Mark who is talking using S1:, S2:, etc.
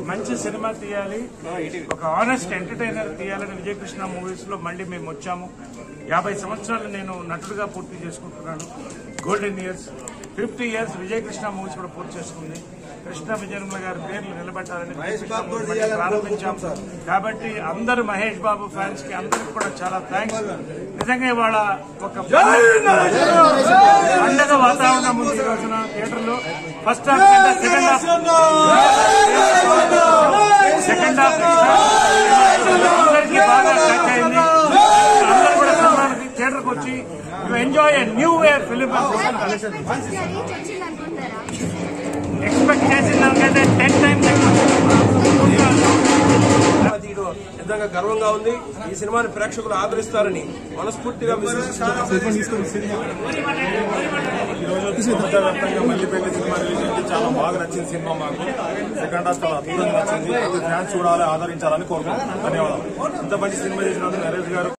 S1: మంచి సినిమా తీయాలి ఒక ఆనెస్ట్ ఎంటర్టైనర్ తీయాలని విజయకృష్ణ మూవీస్ లో మళ్ళీ మేము వచ్చాము యాభై సంవత్సరాలు నేను నటుడుగా పూర్తి చేసుకుంటున్నాను golden years fifty years Vijayakrishna movies కూడా పూర్తి చేసుకుంది కృష్ణ విజయనిర్మల గారి పేర్లు నిలబెట్టాలని విజయకృష్ణ movies మళ్ళీ ప్రారంభించాం కాబట్టి అందరు మహేష్ బాబు ఫ్యాన్స్ కి అందరికి కూడా చాలా థ్యాంక్స్ నిజంగా ఇవాళ ఒక పండగ వాతావరణం ఉంది ఈ రోజున థియేటర్ లో ఫస్ట్ హాఫ్ కంటే సెకండ్ హాఫ్ సెకండ్ హాఫ్ అందరికీ బాగా టచ్ అయింది అందరూ కూడా సినిమాకి థియేటర్కి వచ్చి you enjoy a new where film
S2: reach వచ్చింది అనుకుంటారా
S1: ఎక్స్పెక్ట్ చేసిన దానికంటే టెన్ టైమ్స్
S3: తీయడం నిజంగా గర్వంగా ఉంది ఈ సినిమాని ప్రేక్షకులు ఆదరిస్తారని మనస్ఫూర్తిగా విశ్వసిస్తున్నాను
S4: ఈరోజు ప్రపంచవ్యాప్తంగా మల్లిపల్లి సినిమా రిలీజ్ అయింది చాలా బాగా నచ్చింది సినిమా మాకు సెకండ్ హాఫ్ చాలా అద్భుతంగా నచ్చింది ప్రతి ఫ్యాన్స్ చూడాలి ఆదరించాలని కోరుకుంటున్నాం ధన్యవాదాలు ఇంత మంచి సినిమా చేసినందుకు నరేష్ గారు